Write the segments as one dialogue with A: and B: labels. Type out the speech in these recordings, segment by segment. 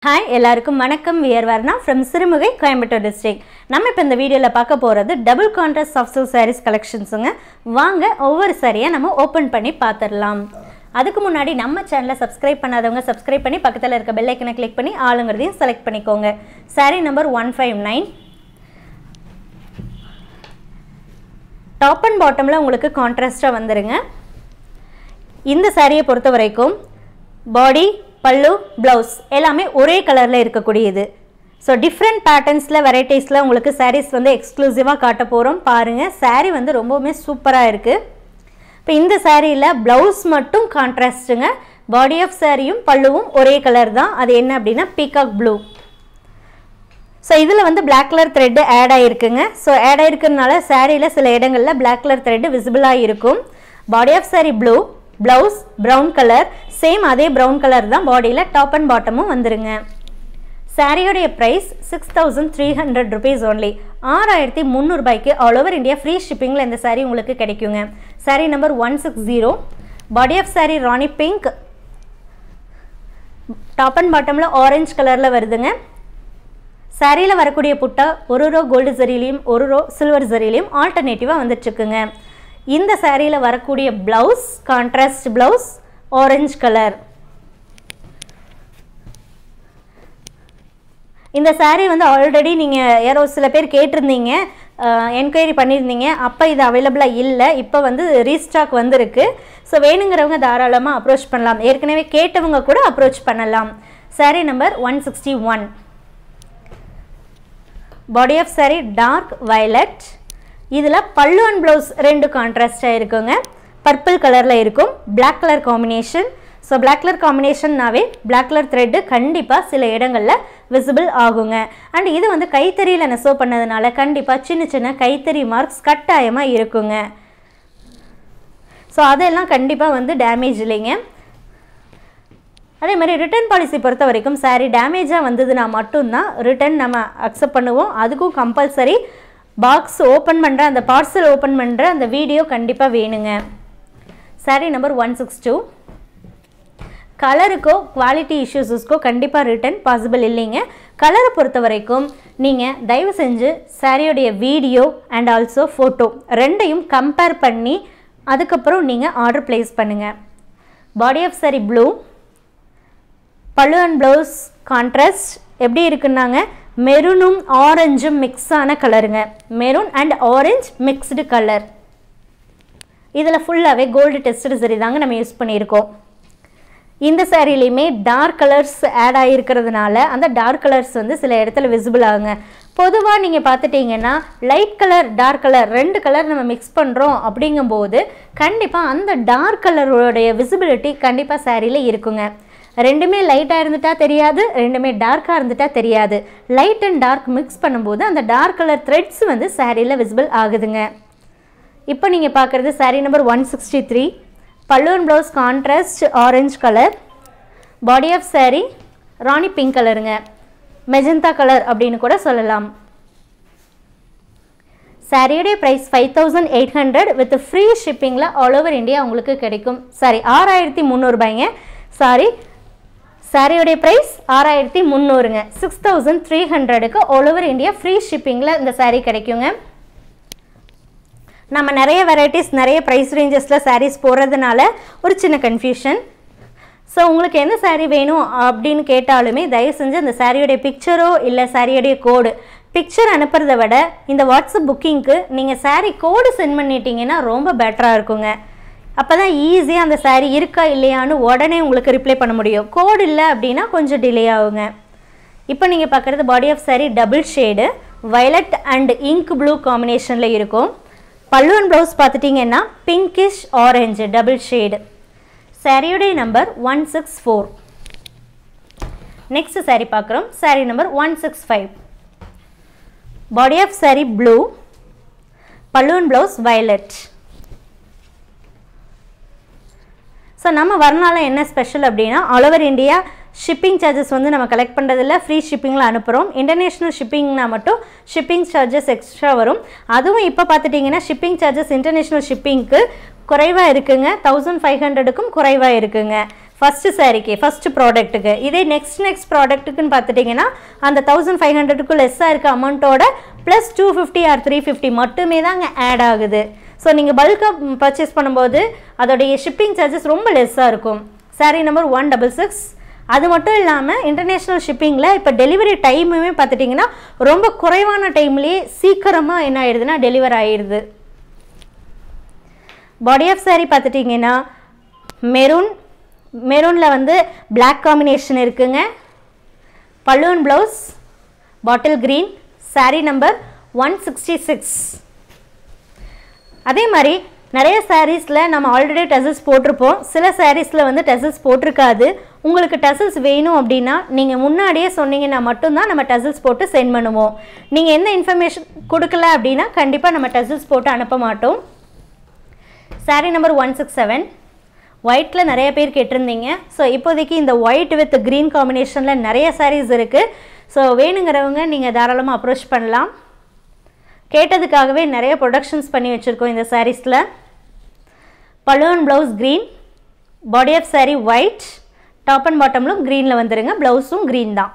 A: hi எல்லாருக்கும் வணக்கம் we're Varna from Sirumugai Coimbatore district நம்ம இப்போ இந்த வீடியோவில் பார்க்க போகிறது double contrast soft silk sarees கலெக்ஷன்ஸுங்க வாங்க ஒவ்வொரு சாரியை நம்ம ஓப்பன் பண்ணி பார்த்துடலாம் அதுக்கு முன்னாடி நம்ம சேனலை சப்ஸ்கிரைப் பண்ணாதவங்க சப்ஸ்கிரைப் பண்ணி பக்கத்தில் இருக்க பெல் ஐக்கனை கிளிக் பண்ணி ஆளுங்கிறதையும் செலக்ட் பண்ணிக்கோங்க saree number one five nine top and பாட்டமில் உங்களுக்கு கான்ட்ராஸ்ட்டாக வந்துருங்க இந்த சாரியை பொறுத்த வரைக்கும் பாடி பல்லு ப்ளவுஸ் எல்லாமே ஒரே கலரில் இருக்கக்கூடியது ஸோ டிஃப்ரெண்ட் பேட்டர்ன்ஸில் வெரைட்டிஸில் உங்களுக்கு sarees வந்து எக்ஸ்க்ளூசிவாக காட்ட போகிறோம் பாருங்கள் saree வந்து ரொம்பவுமே சூப்பராக இருக்குது இப்போ இந்த சாரியில் ப்ளவுஸ் மட்டும் கான்ட்ராஸ்ட்டுங்க பாடி ஆஃப் சாரியும் பல்லுவும் ஒரே கலர் தான் அது என்ன அப்படின்னா பீகாக் ப்ளூ ஸோ இதில் வந்து Black கலர் த்ரெட்டு ஆட் ஆகிருக்குங்க ஸோ ஆட் ஆகிருக்கிறதுனால சாரியில் சில இடங்களில் Black கலர் த்ரெட்டு விசிபிளாக இருக்கும் body of saree blue blouse brown colour same அதே ப்ரௌன் கலர் தான் பாடியில் டாப் அண்ட் பாட்டமும் வந்துருங்க சாரியோடைய price six thousand three hundred rupees only ஆறாயிரத்தி முந்நூறுபாய்க்கு ஆல் ஓவர் இந்தியா ஃப்ரீ ஷிப்பிங்கில் இந்த சாரீ உங்களுக்கு கிடைக்குங்க saree number one six zero body of saree rani pink top and பாட்டமில் ஆரஞ்சு கலரில் வருதுங்க சாரியில் வரக்கூடிய புட்டா ஒரு ரோ கோல்டு ஜரிலையும் ஒரு ரோ சில்வர் ஜரிலையும் ஆல்டர்னேட்டிவாக வந்துட்டுருக்குங்க இந்த சாரியில் வரக்கூடிய blouse contrast blouse orange colour இந்த saree வந்து ஆல்ரெடி நீங்கள் யாரோ சில பேர் கேட்டிருந்தீங்க என்கொயரி பண்ணியிருந்தீங்க அப்போ இது அவைலபிளாக இல்லை இப்போ வந்து ரீஸ்டாக் வந்திருக்கு ஸோ வேணுங்கிறவங்க தாராளமாக அப்ரோச் பண்ணலாம் ஏற்கனவே கேட்டவங்க கூட அப்ரோச் பண்ணலாம் saree number one sixty one body of saree dark violet இதில் பல்லு அண்ட் ப்ளவுஸ் ரெண்டு கான்ட்ராஸ்டாக இருக்குங்க பர்பிள் கலரில் இருக்கும் Black colour combination so Black colour காம்பினேஷன்னாவே Black கலர் த்ரெட்டு கண்டிப்பாக சில இடங்களில் விசிபிள் ஆகுங்க அண்ட் இது வந்து கைத்தறியில் நெசவு பண்ணதுனால கண்டிப்பாக சின்ன சின்ன கைத்தறி மார்க்ஸ் கட்டாயமாக இருக்குங்க ஸோ அதெல்லாம் கண்டிப்பாக வந்து டேமேஜ் இல்லைங்க அதே மாதிரி ரிட்டர்ன் பாலிசி பொறுத்த வரைக்கும் சாரீ டேமேஜாக வந்ததுன்னா மட்டும்தான் ரிட்டர்ன் நம்ம அக்செப்ட் பண்ணுவோம் அதுக்கும் கம்பல்சரி பாக்ஸ் ஓப்பன் பண்ணுற அந்த பார்சல் ஓப்பன் பண்ணுற அந்த வீடியோ கண்டிப்பாக வேணுங்க saree number one six two கலருக்கோ குவாலிட்டி இஷ்யூஸஸ்க்கோ கண்டிப்பாக ரிட்டர்ன் பாசிபிள் இல்லைங்க கலரை பொறுத்த வரைக்கும் நீங்கள் தயவு செஞ்சு சாரியோடைய வீடியோ அண்ட் ஆல்சோ ஃபோட்டோ ரெண்டையும் கம்பேர் பண்ணி அதுக்கப்புறம் நீங்கள் ஆர்டர் ப்ளேஸ் பண்ணுங்கள் பாடி ஆஃப் சாரி ப்ளூ பல்லு அண்ட் ப்ளவுஸ் கான்ட்ராஸ்ட் எப்படி இருக்குன்னாங்க மெரூனும் ஆரஞ்சும் மிக்ஸ் ஆன கலருங்க maroon and orange mixed colour இதில் ஃபுல்லாகவே கோல்டு டெஸ்டட் சரி தாங்க நம்ம யூஸ் பண்ணியிருக்கோம் இந்த சாரிலையுமே டார்க் கலர்ஸ் ஆட் ஆகிருக்கிறதுனால அந்த டார்க் கலர்ஸ் வந்து சில இடத்துல விசிபிள் ஆகுங்க பொதுவாக நீங்கள் பார்த்துட்டிங்கன்னா லைட் கலர் டார்க் கலர் ரெண்டு கலர் நம்ம மிக்ஸ் பண்ணுறோம் அப்படிங்கும்போது கண்டிப்பாக அந்த டார்க் கலரோடைய விசிபிலிட்டி கண்டிப்பாக சாரியில் இருக்குங்க ரெண்டுமே லைட்டாக இருந்துட்டா தெரியாது ரெண்டுமே டார்க்காக இருந்துட்டா தெரியாது லைட் அண்ட் டார்க் மிக்ஸ் பண்ணும்போது அந்த டார்க் கலர் த்ரெட்ஸ் வந்து சாரியில் விசிபிள் ஆகுதுங்க இப்போ நீங்கள் பார்க்குறது saree number one sixty three பல்லூன் blouse contrast orange colour body of saree rani pink கலருங்க மெஜந்தா கலர் அப்படின்னு கூட சொல்லலாம் சாரியோடைய price five thousand eight hundred with free ஷிப்பிங்கில் ஆல் ஓவர் இந்தியா உங்களுக்கு கிடைக்கும் சாரி ஆறாயிரத்தி முந்நூறுபாய்ங்க சாரி சாரியோடைய ப்ரைஸ் ஆறாயிரத்தி முந்நூறுங்க சிக்ஸ் தௌசண்ட் த்ரீ ஹண்ட்ரடுக்கு ஆல் ஓவர் இந்தியா ஃப்ரீ ஷிப்பிங்கில் இந்த சாரீ கிடைக்குங்க நம்ம நிறைய வெரைட்டிஸ் நிறைய ப்ரைஸ் ரேஞ்சஸில் சாரீஸ் போடுறதுனால ஒரு சின்ன கன்ஃபியூஷன் ஸோ உங்களுக்கு எந்த சாரீ வேணும் அப்படின்னு கேட்டாலுமே தயவு செஞ்சு அந்த சாரியோடைய பிக்சரோ இல்லை சாரியோடைய கோடு பிக்சர் அனுப்புறத விட இந்த வாட்ஸ்அப் புக்கிங்க்கு நீங்கள் சாரீ கோடு சென்ட் பண்ணிட்டீங்கன்னா ரொம்ப பெட்டராக இருக்குங்க அப்போ தான் ஈஸியாக அந்த சாரீ இருக்கா இல்லையான்னு உடனே உங்களுக்கு ரிப்ளை பண்ண முடியும் கோடு இல்லை அப்படின்னா கொஞ்சம் டிலே ஆகுங்க இப்போ நீங்கள் பார்க்குறது body of saree double shade violet and ink blue காம்பினேஷனில் இருக்கும் பல்லு அண்ட் ப்ளவுஸ் பார்த்துட்டிங்கன்னா பிங்கிஷ் ஆரஞ்சு டபுள் ஷேடு சாரியுடைய number one six four next saree பார்க்குறோம் saree number one six five body of saree blue பல்லூன் ப்ளவுஸ் வயலட் ஸோ நம்ம வரனால என்ன ஸ்பெஷல் அப்படின்னா all over India shipping charges வந்து நம்ம கலெக்ட் பண்ணுறதில்ல ஃப்ரீ ஷிப்பிங்கில் அனுப்புகிறோம் இன்டர்நேஷ்னல் ஷிப்பிங்னா மட்டும் ஷிப்பிங் சார்ஜஸ் எக்ஸ்ட்ரா வரும் அதுவும் இப்போ பார்த்துட்டிங்கன்னா ஷிப்பிங் சார்ஜஸ் இன்டர்நேஷ்னல் ஷிப்பிங்க்கு குறைவாக இருக்குங்க தௌசண்ட் ஃபைவ் ஹண்ட்ரடுக்கும் குறைவாக இருக்குங்க ஃபஸ்ட்டு சாரிக்கு ஃபஸ்ட்டு ப்ராடக்ட்டுக்கு இதே நெக்ஸ்ட் நெக்ஸ்ட் ப்ராடக்ட்டுக்குன்னு பார்த்துட்டிங்கன்னா அந்த தௌசண்ட் ஃபைவ் ஹண்ட்ரடுக்கு லெஸ்ஸாக இருக்க அமௌண்ட்டோட plus two fifty or three fifty மட்டுமே தாங்க ஆட் ஆகுது ஸோ நீங்கள் பல்காக பர்ச்சேஸ் பண்ணும்போது அதோடைய ஷிப்பிங் சார்ஜஸ் ரொம்ப லெஸ்ஸாக இருக்கும் saree number one double six அது மட்டும் இல்லாமல் இன்டர்நேஷ்னல் ஷிப்பிங்கில் இப்போ டெலிவரி டைமுமே பார்த்துட்டிங்கன்னா ரொம்ப குறைவான டைம்லேயே சீக்கிரமாக என்ன ஆயிடுதுன்னா டெலிவர் ஆயிடுது பாடி ஆஃப் சாரீ பார்த்துட்டிங்கன்னா மெரூன் மெரூனில் வந்து பிளாக் காம்பினேஷன் இருக்குங்க பல்லுவன் blouse bottle green saree number one sixty six அதே மாதிரி நிறைய சாரீஸில் நம்ம ஆல்ரெடி டசல்ஸ் போட்டிருப்போம் சில சாரீஸில் வந்து டசல்ஸ் போட்டிருக்காது உங்களுக்கு டசல்ஸ் வேணும் அப்படின்னா நீங்கள் முன்னாடியே சொன்னீங்கன்னா மட்டும்தான் நம்ம டசல்ஸ் போட்டு சென்ட் பண்ணுவோம் நீங்கள் எந்த இன்ஃபர்மேஷன் கொடுக்கல அப்படின்னா கண்டிப்பாக நம்ம டசல்ஸ் போட்டு அனுப்ப மாட்டோம் saree number one six seven ஒயிட்டில் நிறைய பேர் கேட்டிருந்தீங்க ஸோ இப்போதைக்கு இந்த ஒயிட் வித் க்ரீன் காம்பினேஷனில் நிறைய சாரீஸ் இருக்குது ஸோ வேணுங்கிறவங்க நீங்கள் தாராளமாக அப்ரோச் பண்ணலாம் கேட்டதுக்காகவே நிறைய ப்ரொடக்ஷன்ஸ் பண்ணி வச்சுருக்கோம் இந்த சாரீஸில் பலூன் blouse green body of saree white top and பாட்டம்லும் க்ரீனில் வந்துடுங்க ப்ளவுஸும் க்ரீன் தான்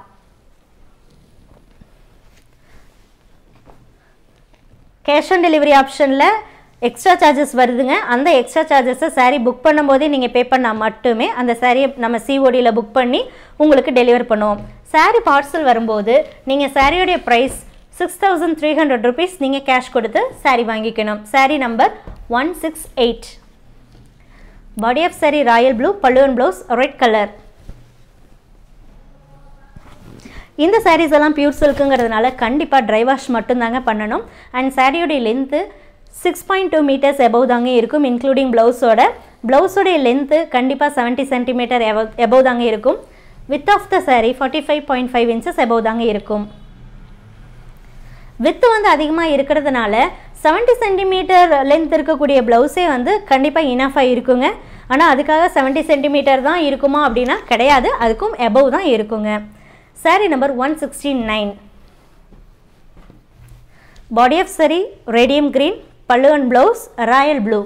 A: கேஷ் ஆன் டெலிவரி ஆப்ஷனில் எக்ஸ்ட்ரா சார்ஜஸ் வருதுங்க அந்த எக்ஸ்ட்ரா சார்ஜஸை சாரீ புக் பண்ணும்போதே நீங்கள் பே பண்ணால் மட்டுமே அந்த சாரியை நம்ம சிஓடியில் புக் பண்ணி உங்களுக்கு டெலிவர் பண்ணுவோம் சாரீ பார்சல் வரும்போது நீங்கள் சாரியோடைய price six thousand three hundred rupees நீங்கள் கேஷ் கொடுத்து சாரீ வாங்கிக்கணும் saree number one six eight body of saree royal blue பல்லுவன் ப்ளவுஸ் ரெட் கலர் இந்த சாரீஸ் எல்லாம் பியூர் சில்க்குங்கிறதுனால கண்டிப்பாக ட்ரை வாஷ் மட்டும்தாங்க பண்ணணும் அண்ட் சாரியோடைய length six point two metres above தாங்க இருக்கும் இன்க்ளூடிங் ப்ளவுஸோட ப்ளவுஸோடைய லென்த்து கண்டிப்பாக செவன்ட்டி சென்டிமீட்டர் எபவ் எபவ் தாங்க இருக்கும் with of the saree forty five point five inches above தாங்க இருக்கும் வித்து வந்து அதிகமாக இருக்கிறதுனால செவன்ட்டி சென்டிமீட்டர் லென்த் இருக்கக்கூடிய ப்ளவுஸே வந்து கண்டிப்பாக இனஃபாக இருக்குங்க ஆனால் அதுக்காக செவன்ட்டி சென்டிமீட்டர் தான் இருக்குமா அப்படின்னா கிடையாது அதுக்கும் எபவ் தான் இருக்குங்க saree number one sixty nine body of saree radium green pallu and blouse royal blue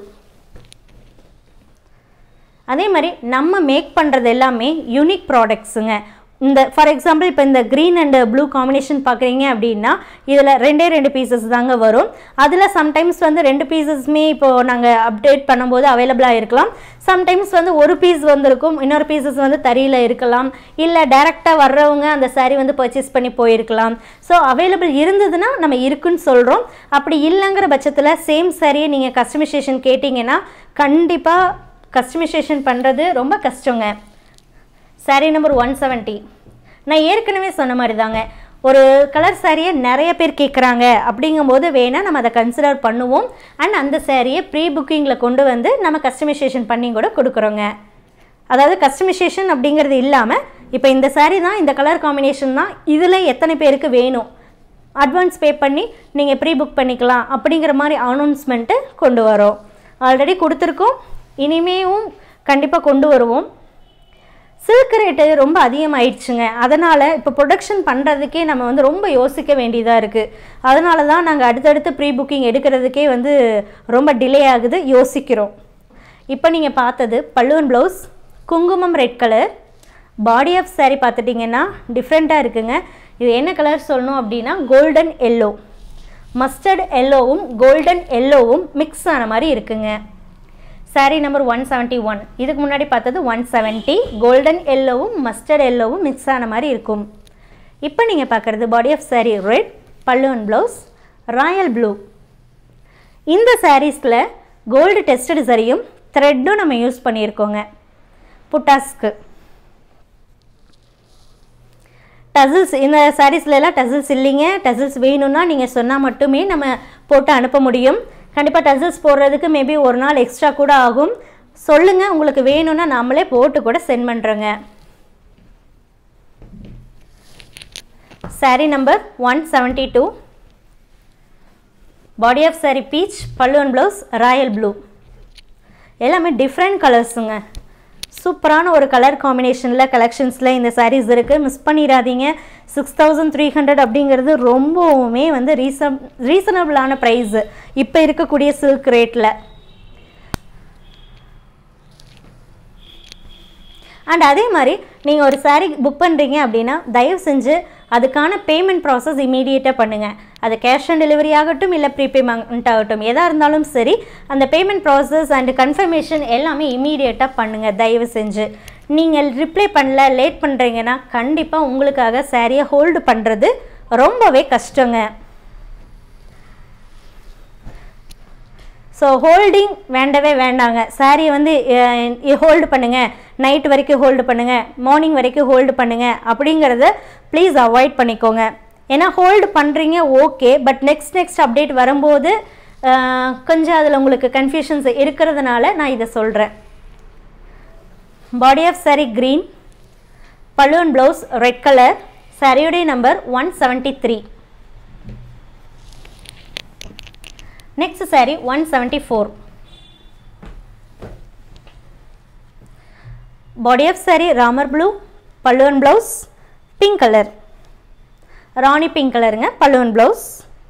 A: அதே மாதிரி நம்ம மேக் பண்ணுறது எல்லாமே யூனிக் ப்ராடக்ட்ஸுங்க இந்த ஃபார் எக்ஸாம்பிள் இப்போ இந்த க்ரீன் அண்ட் ப்ளூ காம்பினேஷன் பார்க்குறீங்க அப்படின்னா இதில் ரெண்டே ரெண்டு பீசஸ் தாங்க வரும் அதில் சம்டைம்ஸ் வந்து ரெண்டு பீசஸ்மே இப்போது நாங்கள் அப்டேட் பண்ணும்போது அவைலபிளாக இருக்கலாம் சம்டைம்ஸ் வந்து ஒரு பீஸ் வந்திருக்கும் இன்னொரு பீசஸ் வந்து தறியில் இருக்கலாம் இல்லை டேரெக்டாக வர்றவங்க அந்த சாரீ வந்து பர்ச்சேஸ் பண்ணி போயிருக்கலாம் ஸோ அவைலபிள் இருந்ததுன்னா நம்ம இருக்குன்னு சொல்கிறோம் அப்படி இல்லைங்கிற பட்சத்தில் சேம் சாரியை நீங்கள் கஸ்டமைசேஷன் கேட்டிங்கன்னா கண்டிப்பாக கஸ்டமைசேஷன் பண்ணுறது ரொம்ப கஷ்டங்க சாரீ நம்பர் ஒன் செவன்ட்டி நான் ஏற்கனவே சொன்ன மாதிரி தாங்க ஒரு கலர் சாரியை நிறைய பேர் கேட்குறாங்க அப்படிங்கும்போது வேணால் நம்ம அதை கன்சிடர் பண்ணுவோம் அண்ட் அந்த சாரியை ப்ரீ புக்கிங்கில் கொண்டு வந்து நம்ம கஸ்டமைசேஷன் பண்ணி கூட கொடுக்குறோங்க அதாவது கஸ்டமைசேஷன் அப்படிங்கிறது இல்லாமல் இப்போ இந்த சாரீ தான் இந்த கலர் காம்பினேஷன் தான் இதில் எத்தனை பேருக்கு வேணும் அட்வான்ஸ் பே பண்ணி நீங்கள் ப்ரீ புக் பண்ணிக்கலாம் அப்படிங்கிற மாதிரி அனௌன்ஸ்மெண்ட்டு கொண்டு வரோம் ஆல்ரெடி கொடுத்துருக்கோம் இனிமேவும் கண்டிப்பாக கொண்டு வருவோம் சில்க் ரேட்டு ரொம்ப அதிகமாயிடுச்சுங்க அதனால் இப்போ ப்ரொடக்ஷன் பண்ணுறதுக்கே நம்ம வந்து ரொம்ப யோசிக்க வேண்டியதாக இருக்குது அதனால தான் நாங்கள் அடுத்தடுத்து ப்ரீ புக்கிங் எடுக்கிறதுக்கே வந்து ரொம்ப டிலே ஆகுது யோசிக்கிறோம் இப்போ நீங்கள் பார்த்தது பல்லுவன் ப்ளவுஸ் குங்குமம் red colour body of saree பார்த்துட்டிங்கன்னா டிஃப்ரெண்ட்டாக இருக்குங்க இது என்ன கலர் சொல்லணும் அப்படின்னா கோல்டன் எல்லோ மஸ்டர்ட் எல்லோவும் கோல்டன் எல்லோவும் மிக்ஸ் ஆன மாதிரி இருக்குங்க saree number one seventy one இதுக்கு முன்னாடி பார்த்தது ஒன் செவன்ட்டி கோல்டன் எல்லோவும் மஸ்டர்ட் எல்லோவும் மிக்ஸ் ஆன மாதிரி இருக்கும் இப்போ நீங்கள் பார்க்குறது body of saree red pallu and blouse royal blue இந்த சாரீஸில் கோல்டு டெஸ்டட் சரியும் த்ரெட்டும் நம்ம யூஸ் பண்ணியிருக்கோங்க புட்டாஸ்க்கு டசில்ஸ் இந்த சாரீஸ்லாம் டசில்ஸ் இல்லைங்க டசில்ஸ் வேணும்னா நீங்கள் சொன்னால் மட்டுமே நம்ம போட்டு அனுப்ப முடியும் கண்டிப்பாக டசில்ஸ் போடுறதுக்கு மேபி ஒரு நாள் எக்ஸ்ட்ரா கூட ஆகும் சொல்லுங்கள் உங்களுக்கு வேணும்னா நாமளே போட்டு கூட சென்ட் பண்ணுறோங்க saree number one seventy two body of saree peach pallu and blouse royal blue எல்லாமே டிஃப்ரெண்ட் கலர்ஸுங்க சூப்பரான ஒரு கலர் காம்பினேஷனில் கலெக்ஷன்ஸில் இந்த சாரீஸ் இருக்குது மிஸ் பண்ணிடாதீங்க சிக்ஸ் தௌசண்ட் த்ரீ ஹண்ட்ரட் அப்படிங்கிறது ரொம்பவுமே வந்து ரீசன் ரீசனபிளான ப்ரைஸு இப்போ இருக்கக்கூடிய சில்க் ரேட்டில் அண்ட் அதே மாதிரி நீங்கள் ஒரு saree புக் பண்ணுறீங்க அப்படின்னா தயவு செஞ்சு அதுக்கான பேமெண்ட் ப்ராசஸ் இமீடியட்டாக பண்ணுங்கள் அது கேஷ் ஆன் டெலிவரி ஆகட்டும் இல்லை ப்ரீபேமெண்ட் ஆகட்டும் எதாக இருந்தாலும் சரி அந்த பேமெண்ட் ப்ராசஸ் அண்ட் கன்ஃபர்மேஷன் எல்லாமே இமீடியட்டாக பண்ணுங்கள் தயவு செஞ்சு நீங்கள் ரிப்ளை பண்ணல லேட் பண்ணுறீங்கன்னா கண்டிப்பாக உங்களுக்காக சாரியை ஹோல்டு பண்ணுறது ரொம்பவே கஷ்டங்க ஸோ ஹோல்டிங் வேண்டவே வேண்டாங்க சாரியை வந்து ஹோல்டு பண்ணுங்கள் நைட் வரைக்கும் ஹோல்டு பண்ணுங்கள் மார்னிங் வரைக்கும் ஹோல்டு பண்ணுங்கள் அப்படிங்கிறத ப்ளீஸ் அவாய்ட் பண்ணிக்கோங்க ஏன்னா ஹோல்டு பண்ணுறீங்க okay but next next update வரும்போது அஹ், கொஞ்சம் அதில் உங்களுக்கு கன்ஃபியூஷன்ஸ் இருக்கிறதுனால நான் இதை சொல்கிறேன் பாடி ஆஃப் saree green பலூன் ப்ளவுஸ் ரெட் கலர் சாரியுடைய number one seventy three next saree one seventy four body of saree ராமர் ப்ளூ பல்லுவன் ப்ளவுஸ் பிங்க் கலர் ராணி பிங்க் கலருங்க பல்லுவன் ப்ளவுஸ்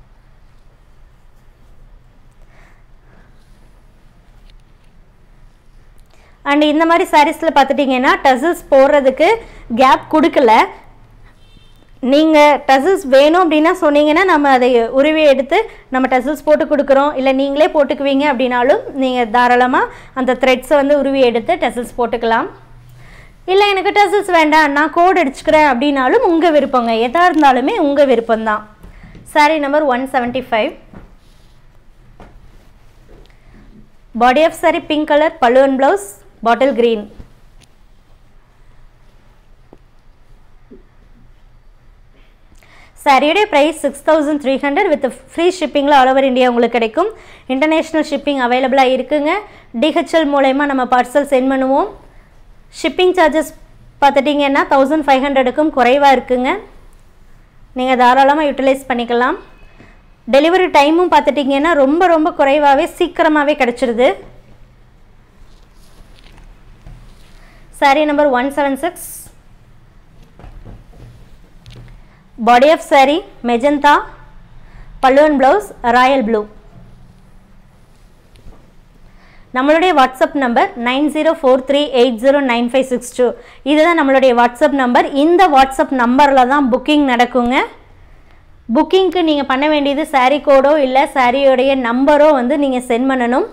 A: அண்ட் இந்த மாதிரி சாரீஸில் பார்த்துட்டிங்கன்னா டசில்ஸ் போடுறதுக்கு கேப் கொடுக்கல நீங்கள் டசில்ஸ் வேணும் அப்படின்னா சொன்னீங்கன்னா நம்ம அதை உருவி எடுத்து நம்ம டசில்ஸ் போட்டு கொடுக்குறோம் இல்லை நீங்களே போட்டுக்குவீங்க அப்படின்னாலும் நீங்கள் தாராளமாக அந்த த்ரெட்ஸை வந்து உருவி எடுத்து டசில்ஸ் போட்டுக்கலாம் இல்லை எனக்கு டசில்ஸ் வேண்டாம் நான் கோட் அடிச்சுக்கிறேன் அப்படின்னாலும் உங்கள் விருப்பங்க எதாக இருந்தாலுமே உங்கள் விருப்பம்தான் saree number one seventy five body of saree pink colour பல்லுவன் ப்ளவுஸ் பாட்டில் green சாரியுடைய price six thousand three hundred with free ஷிப்பிங்கில் ஆல் ஓவர் இந்தியா உங்களுக்கு கிடைக்கும் இன்டர்நேஷ்னல் ஷிப்பிங் அவைலபிளாக இருக்குங்க டிஹெச்எல் மூலயமா நம்ம பார்சல் சென்ட் பண்ணுவோம் ஷிப்பிங் சார்ஜஸ் பார்த்துட்டிங்கன்னா தௌசண்ட் ஃபைவ் ஹண்ட்ரடுக்கும் குறைவாக இருக்குங்க நீங்கள் தாராளமாக யூட்டிலைஸ் பண்ணிக்கலாம் டெலிவரி டைமும் பார்த்துட்டிங்கன்னா ரொம்ப ரொம்ப குறைவாகவே சீக்கிரமாகவே கிடச்சிருது saree number one seven six body of saree magenta பல்லுவன் ப்ளவுஸ் ராயல் ப்ளூ நம்மளுடைய WhatsApp number nine zero four three eight zero nine five six two இதுதான் நம்மளுடைய வாட்ஸ்அப் நம்பர் இந்த வாட்ஸ்அப் நம்பரில் தான் புக்கிங் நடக்குங்க புக்கிங்க்கு நீங்கள் பண்ண வேண்டியது சாரீ கோடோ இல்லை சாரியோடைய நம்பரோ வந்து நீங்கள் சென்ட் பண்ணணும்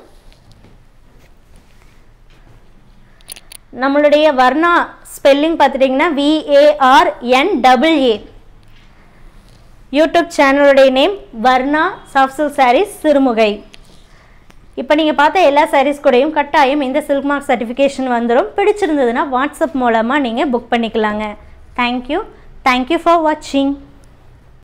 A: நம்மளுடைய வர்ணா ஸ்பெல்லிங் பார்த்துட்டிங்கன்னா விஏஆர்என் டபுள் ஏ யூடியூப் சேனலுடைய name Varna soft silk sarees Sirumugai இப்போ நீங்கள் பார்த்த எல்லா சாரீஸ் கூடயும் கட்டாயம் இந்த சில்க் மார்க் சர்டிஃபிகேஷன் வந்துடும் பிடிச்சிருந்ததுன்னா வாட்ஸ்அப் மூலமாக நீங்கள் புக் பண்ணிக்கலாங்க தேங்க்யூ தேங்க்யூ ஃபார் வாட்சிங்